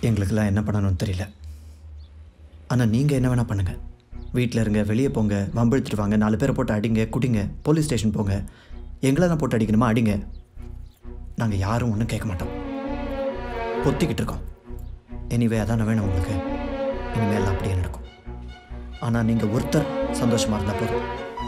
எங்களுக்கெல்லாம் என்ன பண்ணணும்னு தெரியல ஆனால் நீங்கள் என்ன வேணால் பண்ணுங்கள் வீட்டில் இருங்க வெளியே போங்க வம்பிழுத்துட்டு வாங்க நாலு பேரை போட்டு அடிங்க குடிங்க போலீஸ் ஸ்டேஷன் போங்க எங்களை தான் போட்டு அடிக்கணுமா அடிங்க நாங்கள் யாரும் ஒன்றும் கேட்க மாட்டோம் பொத்திக்கிட்டு இருக்கோம் எனிவே அதான வேணும் உங்களுக்கு இனிமேல் எல்லாம் அப்படியே நடக்கும் ஆனால் நீங்கள் ஒருத்தர் சந்தோஷமாக இருந்தால் போதும்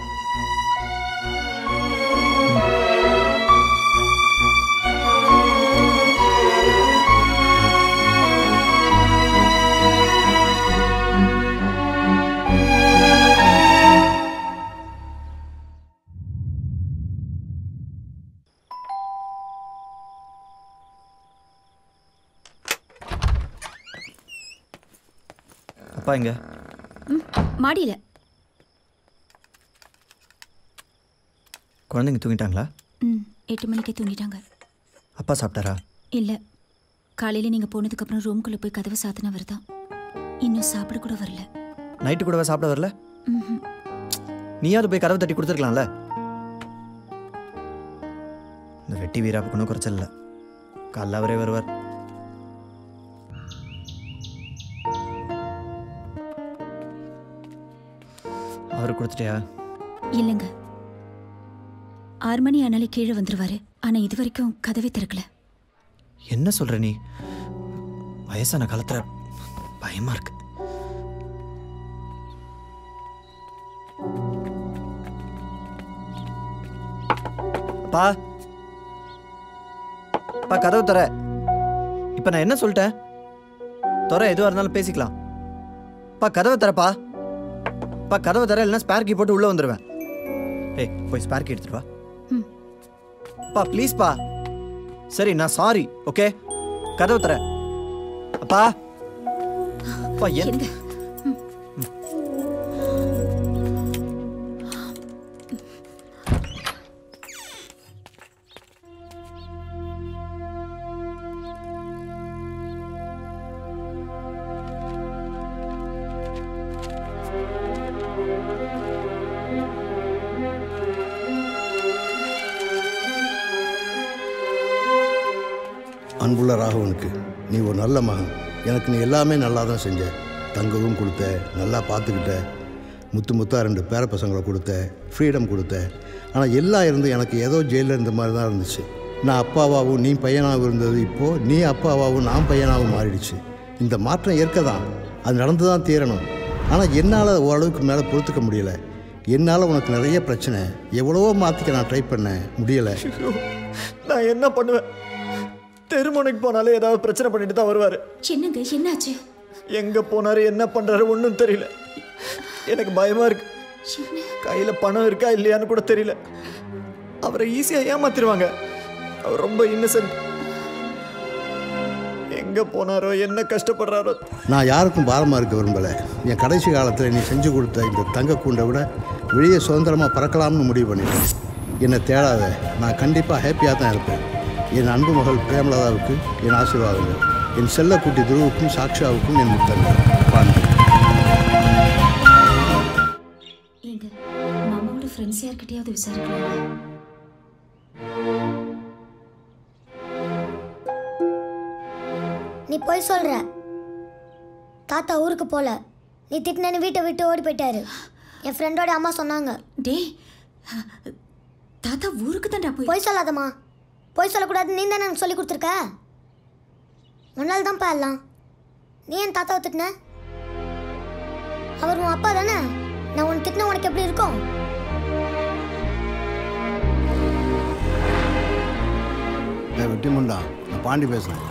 அப்பா எங்க ம் மாடியில் குழந்தைங்க தூங்கிட்டாங்களா ம் எட்டு மணிக்கே தூங்கிட்டாங்க அப்பா சாப்பிட்டாரா இல்லை காலையில் நீங்கள் போனதுக்கப்புறம் ரூம்குள்ளே போய் கதவை சாத்தினா வருதான் இன்னும் சாப்பிட கூட வரல நைட்டு கூடவா சாப்பிட வரல ம்ஹும். நீயாவது போய் கதவை தட்டி கொடுத்துருக்கலாம்ல இந்த வெட்டி வீராப்புக்கு ஒன்றும் குறைச்சல் இல்லை காலைல அவரே வருவார் அவர் கொடுத்துட்டியா இல்லைங்க ஆறு மணி ஆனாலே கீழே வந்துருவாரு ஆனால் இது வரைக்கும் கதவே திறக்கல என்ன சொல்ற நீ வயசான காலத்துல பயமா இருக்கு பா பா கதவு தர இப்ப நான் என்ன சொல்லிட்டேன் துற எதுவா இருந்தாலும் பேசிக்கலாம் பா கதவை தரப்பா பா கதவை தர இல்லைன்னா ஸ்பேர் கீ போட்டு உள்ள வந்துடுவேன் ஏய் போய் ஸ்பேர் கீ எடுத்துட்டு வா ம். பா ப்ளீஸ் பா சரி நான் சாரி ஓகே கதவு தர அப்பா அப்பா என் எந்த அன்புள்ள ராகவனுக்கு நீ ஒரு நல்ல மகன் எனக்கு நீ எல்லாமே நல்லா தான் செஞ்ச தங்கவும் கொடுத்த நல்லா பார்த்துக்கிட்ட முத்து முத்தா ரெண்டு பேர பசங்களை கொடுத்த ஃப்ரீடம் கொடுத்த ஆனால் எல்லாம் இருந்து எனக்கு ஏதோ ஜெயிலில் இருந்த மாதிரி தான் இருந்துச்சு நான் அப்பாவாகவும் நீ பையனாகவும் இருந்தது இப்போது நீ அப்பாவாகவும் நான் பையனாகவும் மாறிடுச்சு இந்த மாற்றம் ஏற்க தான் அது நடந்து தான் தீரணும் ஆனால் என்னால் ஓரளவுக்கு மேலே பொறுத்துக்க முடியல என்னால் உனக்கு நிறைய பிரச்சனை எவ்வளவோ மாற்றிக்க நான் ட்ரை பண்ணேன் முடியலை நான் என்ன பண்ணுவேன் தெருமுனைக்கு போனாலே ஏதாவது பிரச்சனை பண்ணிட்டு தான் வருவார் என்னங்க என்னாச்சு எங்க போனாரு என்ன பண்றாரு ஒன்றும் தெரியல எனக்கு பயமா இருக்கு என்ன கையில பணம் இருக்கா இல்லையான்னு கூட தெரியல அவரை ஈஸியா ஏமாத்திருவாங்க அவர் ரொம்ப இன்னசென்ட் எங்க போனாரோ என்ன கஷ்டப்படுறாரோ நான் யாருக்கும் பாரமாக இருக்க விரும்பலை என் கடைசி காலத்தில் நீ செஞ்சு கொடுத்த இந்த தங்க கூண்டை விட வெளியே சுதந்திரமாக பறக்கலாம்னு முடிவு பண்ணிட்டேன் என்னை தேடாத நான் கண்டிப்பாக ஹாப்பியாக தான் இருப்பேன் என் அன்பு மகள் பிரேமலதாவுக்கு என் ஆசீர்வாதங்கள் என் செல்லக்குட்டி துருவுக்கும் சாக்ஷாவுக்கும் என் முத்தங்கள் பாண்டி ஏங்க மாமாவோட ஃப்ரெண்ட்ஸ் யார்கிட்டயாவது விசாரிக்கலாம் நீ போய் சொல்ற தாத்தா ஊருக்கு போல நீ திட்டினு வீட்டை விட்டு ஓடி போயிட்டாரு என் ஃப்ரெண்டோட அம்மா சொன்னாங்க டேய் தாத்தா ஊருக்கு தான்டா போய் போய் சொல்லாதம்மா போய் சொல்லக்கூடாது நீ தானே எனக்கு சொல்லி கொடுத்துருக்க உன்னால தான்ப்பா எல்லாம் நீ என் தாத்தாவை திட்டின அவர் உன் அப்பா தானே நான் உன் திட்டின உனக்கு எப்படி இருக்கும் வெட்டி முண்டா நான் பாண்டி பேசுகிறேன்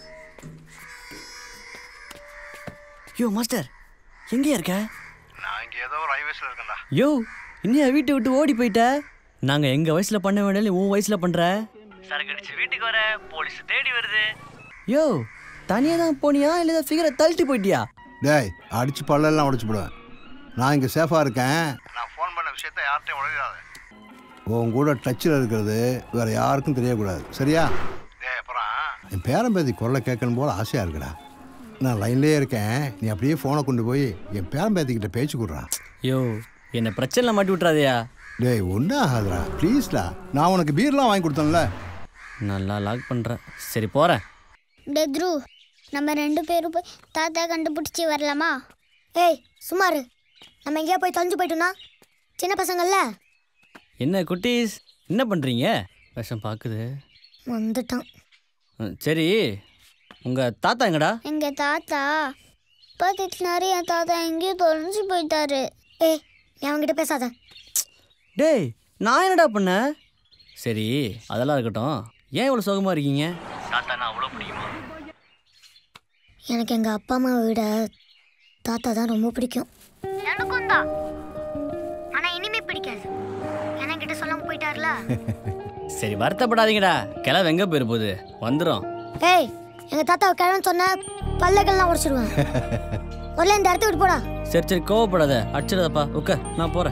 யோ மாஸ்டர் எங்கேயா இருக்க நான் இங்கே ஏதோ ஒரு ஹைவேஸில் இருக்கேன்டா யோ இன்னும் வீட்டை விட்டு ஓடி போயிட்ட நாங்க எங்க வயசுல பண்ண வேண்டிய உன் வயசுல பண்ற சரக்கு அடிச்சு வீட்டுக்கு வர போலீஸ் தேடி வருது யோ தனியா தான் போனியா இல்ல ஃபிகரை தள்ளிட்டு போயிட்டியா டேய் அடிச்சு பல்லெல்லாம் உடைச்சு போடுவேன் நான் இங்கே சேஃபாக இருக்கேன் நான் ஃபோன் பண்ண விஷயத்த யார்கிட்டையும் உடலாத உன் கூட டச்சில் இருக்கிறது வேற யாருக்கும் தெரியக்கூடாது சரியா அப்புறம் என் பேரன் பேத்தி குரலை கேட்கணும் போல ஆசையாக இருக்குடா நான் லைன்லேயே இருக்கேன் நீ அப்படியே ஃபோனை கொண்டு போய் என் பேரன் பேத்திக்கிட்ட பேச்சு கொடுறான் யோ என்ன பிரச்சனை மாட்டி விட்றாதயா டேய் ஒன்றும் ஆகாதுடா ப்ளீஸ்டா நான் உனக்கு பீர்லாம் வாங்கி கொடுத்தேன்ல நல்லா லாக் பண்ற சரி போறேன் டே த்ரு நம்ம ரெண்டு பேரும் போய் தாத்தா கண்டுபிடிச்சி வரலாமா ஏய் சுமாரு நம்ம எங்கேயா போய் தொலைஞ்சு போயிட்டோம்னா சின்ன பசங்கள்ல என்ன குட்டீஸ் என்ன பண்ணுறீங்க விஷம் பார்க்குது வந்துட்டான் ம், சரி உங்கள் தாத்தா எங்கடா எங்க தாத்தா பார்த்துட்டு என் தாத்தா எங்கேயும் தொலைஞ்சு போயிட்டாரு ஏய் நீ அவன்கிட்ட பேசாத டேய் நான் என்னடா பண்ணேன் சரி அதெல்லாம் இருக்கட்டும் ஏன் இவ்வளோ சோகமாக இருக்கீங்க தாத்தானா அவ்வளோ பிடிக்குமா எனக்கு எங்க அப்பா அம்மாவை விட தாத்தா தான் ரொம்ப பிடிக்கும் எனக்கும் தான் ஆனா இனிமே பிடிக்காது என்கிட்ட சொல்லாம போயிட்டார்ல சரி வருத்தப்படாதீங்கடா கிளவு எங்கே போயிரு போகுது வந்துடும் ஏய் எங்க தாத்தாவை கிழவன் சொன்ன பல்லக்கெல்லாம் உடச்சிடுவேன் முதல்ல இந்த இடத்த விட்டு போடா சரி சரி கோவப்படாத அடிச்சிடாதப்பா உக்க நான் போகிறேன்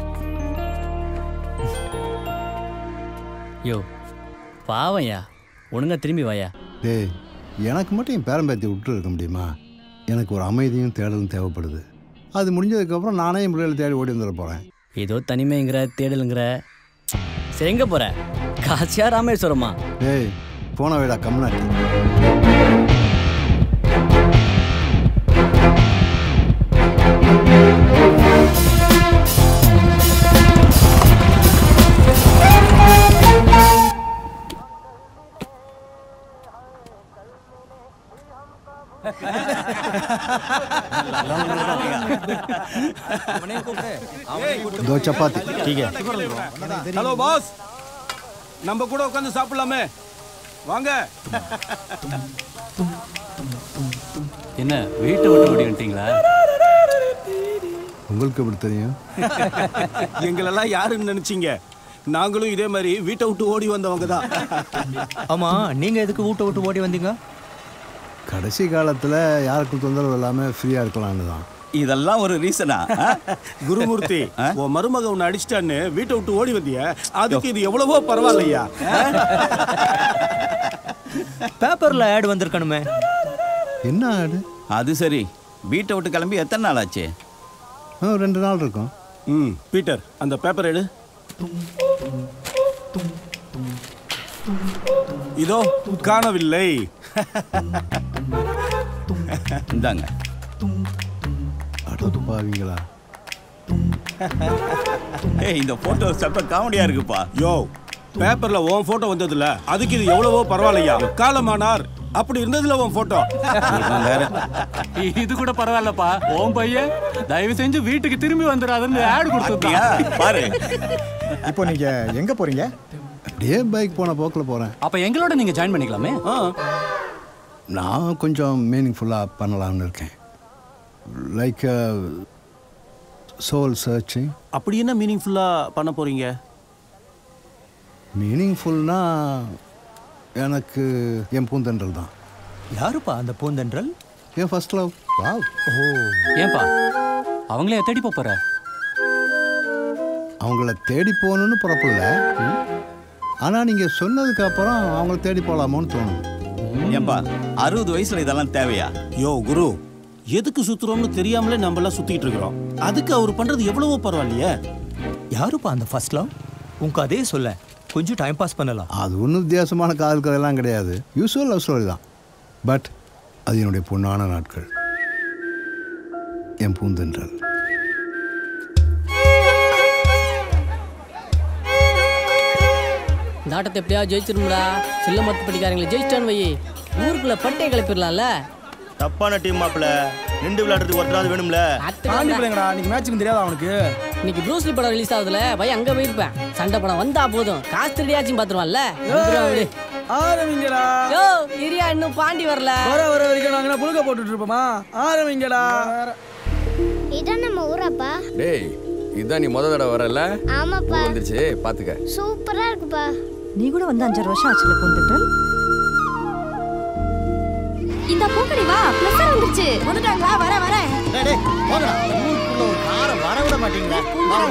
யோ பாவம்யா ஒழுங்கா திரும்பி வாயா டேய் எனக்கு மட்டும் என் பேரம்பேத்தி விட்டு இருக்க முடியுமா எனக்கு ஒரு அமைதியும் தேடலும் தேவைப்படுது அது முடிஞ்சதுக்கப்புறம் நானே என் பிள்ளைகளை தேடி ஓடி வந்துட போகிறேன் ஏதோ தனிமைங்கிற தேடலுங்கிற சரி எங்கே போகிற காசியா ராமேஸ்வரமா டேய் போன வேடா கம்னாட்டி दो चपाती ठीक है ஹலோ பாஸ் நம்ம கூட உட்காந்து சாப்பிடலாமே வாங்க என்ன வீட்டை விட்டு ஓடி வந்துட்டீங்களா உங்களுக்கு எப்படி தெரியும் எங்களெல்லாம் யாருன்னு நினைச்சீங்க நாங்களும் இதே மாதிரி வீட்டை விட்டு ஓடி வந்தவங்க தான் ஆமா நீங்க எதுக்கு வீட்டை விட்டு ஓடி வந்தீங்க கடைசி காலத்தில் யாருக்கும் தொந்தரவு இல்லாமல் ஃப்ரீயாக இருக்கலாம்னு தான் இதெல்லாம் ஒரு ரீசனா குருமூர்த்தி உன் மருமக உன்னை அடிச்சிட்டான்னு வீட்டை விட்டு ஓடி வந்திய அதுக்கு இது எவ்வளவோ பரவாயில்லையா பேப்பர்ல ஆட் வந்திருக்கணுமே என்ன ஆடு அது சரி வீட்டை விட்டு கிளம்பி எத்தனை நாள் ஆச்சு ஆ, ரெண்டு நாள் இருக்கும் ம் பீட்டர் அந்த பேப்பர் எடு இதோ காணவில்லை இந்தாங்க அடது பாவிங்களா ஏய் இந்த போட்டோ செப்ப காமெடியா இருக்குப்பா யோ பேப்பர்ல உன் போட்டோ வந்ததுல அதுக்கு இது எவ்வளவோ பரவாயில்லையா காலமானார் அப்படி இருந்ததுல உன் போட்டோ இவன் வேற இது கூட பரவாயில்லப்பா உன் பையன் தயவு செஞ்சு வீட்டுக்கு திரும்பி வந்துடாதுன்னு ஆட் பாத்தியா? கொடுத்துருக்கான் பாரு இப்போ நீங்க எங்க போறீங்க அப்படியே பைக் போன போக்கில் போகிறேன் அப்ப எங்களோட நீங்க ஜாயின் பண்ணிக்கலாமே நான் கொஞ்சம் மீனிங்ஃபுல்லாக பண்ணலாம்னு இருக்கேன் லைக் சோல் சர்ச்சிங் அப்படி என்ன மீனிங்ஃபுல்லா பண்ண போறீங்க மீனிங்ஃபுல்னா எனக்கு என் பூந்தென்றல் தான் யாருப்பா அந்த பூந்தென்றல் என் ஃபர்ஸ்ட் லவ் வாவ் ஓ ஏன்பா அவங்களே தேடி போப் போற அவங்கள தேடி போகணுன்னு புறப்படல ஆனால் நீங்கள் சொன்னதுக்கு அப்புறம் அவங்கள தேடி போகலாமோன்னு தோணுது ஏன்பா அறுபது வயசுல இதெல்லாம் தேவையா யோ குரு எதுக்கு சுத்துறோம்னு தெரியாமலே நம்ம எல்லாம் சுத்திட்டு இருக்கிறோம் அதுக்கு அவர் பண்றது எவ்வளவோ பரவாயில்லையே யாருப்பா அந்த ஃபர்ஸ்ட் லவ் உன் கதையே சொல்ல கொஞ்சம் டைம் பாஸ் பண்ணலாம் அது ஒன்றும் வித்தியாசமான காதல் கதையெல்லாம் கிடையாது யூஸ்வல் லவ் ஸ்டோரி தான் பட் அது என்னுடைய பொன்னான நாட்கள் என் பூந்தென்றல் இந்த ஆட்டத்தை எப்படியாவது ஜெயிச்சிரும்டா சில்ல மத்து படிக்காரங்களை ஜெயிச்சிட்டான்னு வை ஊருக்குள்ள பட்டையை கிளப்பிடலாம்ல தப்பான டீம் மாப்பிள ரெண்டு விளையாடுறதுக்கு ஒருத்தராது வேணும்ல பிள்ளைங்கடா நீங்க மேட்சுக்கு தெரியாதா அவனுக்கு இன்னைக்கு ப்ரூஸ்லி படம் ரிலீஸ் ஆகுதுல பையன் அங்க போயிருப்பேன் சண்டை படம் வந்தா போதும் காசு திருடியாச்சும் பாத்துருவான்ல ஆரம்பிங்கடா யோ இரியா இன்னும் பாண்டி வரல வர வர வரைக்கும் நாங்க புழுக்க போட்டுட்டு இருப்போமா ஆரம்பிங்கடா இதான் நம்ம ஊராப்பா டேய் இதான் நீ முத தடவை வரல ஆமாப்பா வந்துருச்சு பாத்துக்க சூப்பரா இருக்குப்பா நீ கூட வந்து அஞ்சாறு வருஷம் ஆச்சுல பூந்தென்றல் இந்த பூக்கடி வா பிளஸ் வந்துருச்சு வந்துட்டாங்களா வர வர வரவிட மாட்டீங்களா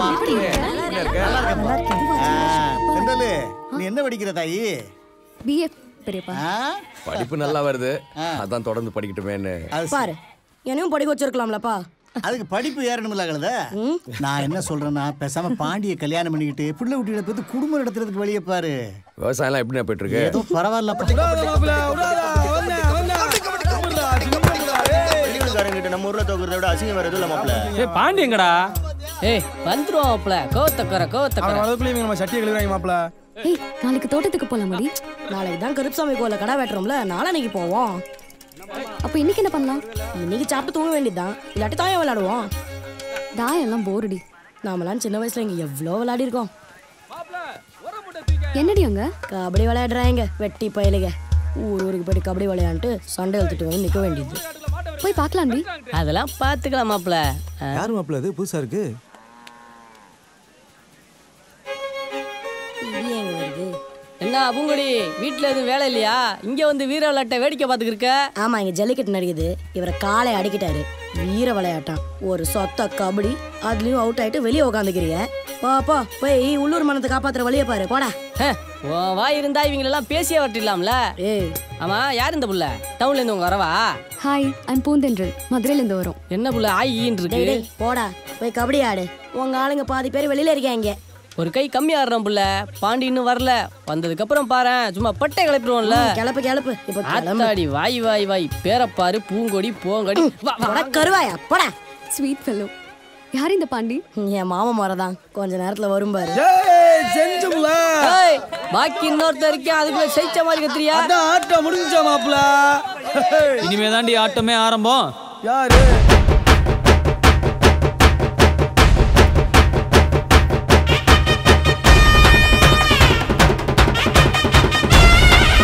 செந்தலு நீ என்ன படிக்கிற தாயி பிஏ பெரியப்பா படிப்பு நல்லா வருது அதான் தொடர்ந்து படிக்கட்டுமேன்னு பாரு என்னையும் படிக்க வச்சிருக்கலாம்லப்பா அதுக்கு படிப்பு ஏறணும்ல கழுத நான் என்ன சொல்றேன்னா பேசாம பாண்டிய கல்யாணம் பண்ணிக்கிட்டு பிள்ளை குட்டிகளை பத்தி குடும்பம் நடத்துறதுக்கு வெளியே பாரு விவசாயம்லாம் எப்படி போயிட்டு இருக்கு ஏதோ பரவாயில்ல ஊர்க்காரங்கிட்ட நம்ம ஊர்ல தோக்குறத விட அசிங்கம் வேற எதுவும் இல்ல மாப்ள ஏய் பாண்டி எங்கடா ஏய் வந்துருவோம் மாப்ள கோத்தக்கற கோத்தக்கற வரதுக்குள்ள இவங்க நம்ம சட்டியை கழுவுறாங்க மாப்ள ஏய் நாளைக்கு தோட்டத்துக்கு போலாமாடி நாளைக்கு தான் கருப்புசாமி கோயில கடை வெட்டுறோம்ல நாளைக்கு போவோம் அப்ப இன்னைக்கு என்ன பண்ணலாம் இன்னைக்கு சாப்பிட்டு தூங்க வேண்டியதுதான் இல்லாட்டி தாயம் விளையாடுவோம் தாயம் எல்லாம் போருடி நாமெல்லாம் சின்ன வயசுல இங்க எவ்வளோ விளையாடி இருக்கோம் என்னடி அங்க கபடி விளையாடுறாங்க வெட்டி பயலுக ஊர் ஊருக்கு போயிட்டு கபடி விளையாண்டுட்டு சண்டை எழுத்துட்டு வந்து நிக்க வேண்டியது போய் பார்க்கலாம்டி அதெல்லாம் பாத்துக்கலாம் மாப்ள யார் மாப்ள அது புதுசா இருக்கு இது எங்க வருது என்ன பூங்குடி வீட்ல எதுவும் வேலை இல்லையா இங்க வந்து வீர விளையாட்டை வேடிக்கை பார்த்துக்கிட்டு இருக்க ஆமா இங்க ஜல்லிக்கட்டு நடக்குது இவரை காலை அடிக்கிட்டாரு வீர விளையாட்டம் ஒரு சொத்த கபடி அதுலயும் அவுட் ஆயிட்டு வெளியே உட்காந்துக்கிறீங்க போ போ போய் உள்ளூர் மனத்தை காப்பாத்துற வழியை பாரு போடா உன் வாய் இருந்தா இவங்களெல்லாம் பேசியே வரட்டிடலாம்ல ஏய் ஆமா யார் இந்த புள்ள டவுன்ல இருந்து உங்க வரவா ஹாய் ஐம் பூந்தென்றல் மதுரையில இருந்து வரோம் என்ன புள்ள ஆயின்னு டேய், இருக்கு டேய், போடா போய் கபடி ஆடு உங்க ஆளுங்க பாதி பேர் வெளியில இருக்காங்க ஒரு கை கம்மி ஆடுறோம் புள்ள பாண்டி இன்னும் வரல வந்ததுக்கு அப்புறம் பாரு சும்மா பட்டை கிளப்பிடுவோம்ல ம், கிளப்பு கிளப்பு இப்ப கிளம்பு ஆத்தாடி வாய் வாய் வாய் பேரப்பாரு பூங்கொடி பூங்கொடி வா, வா. போடா, கருவாயா போடா ஸ்வீட் ஃபெல்லோ யார் இந்த பாண்டி என் மாமா மரதான் கொஞ்ச நேரத்துல வரும் பாரு செஞ்சுங்களா ஏய், பாக்கி இன்னொருத்தர் இருக்கேன் அதுக்குள்ள ஜெயிச்ச மாதிரி கத்திரியா அதான் ஆட்டம் முடிஞ்சா மாப்ள இனிமே தாண்டி ஆட்டமே ஆரம்பம் யாரு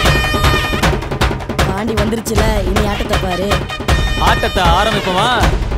பாண்டி வந்துருச்சுல இனி ஆட்டத்தை பாரு ஆட்டத்தை ஆரம்பிப்போமா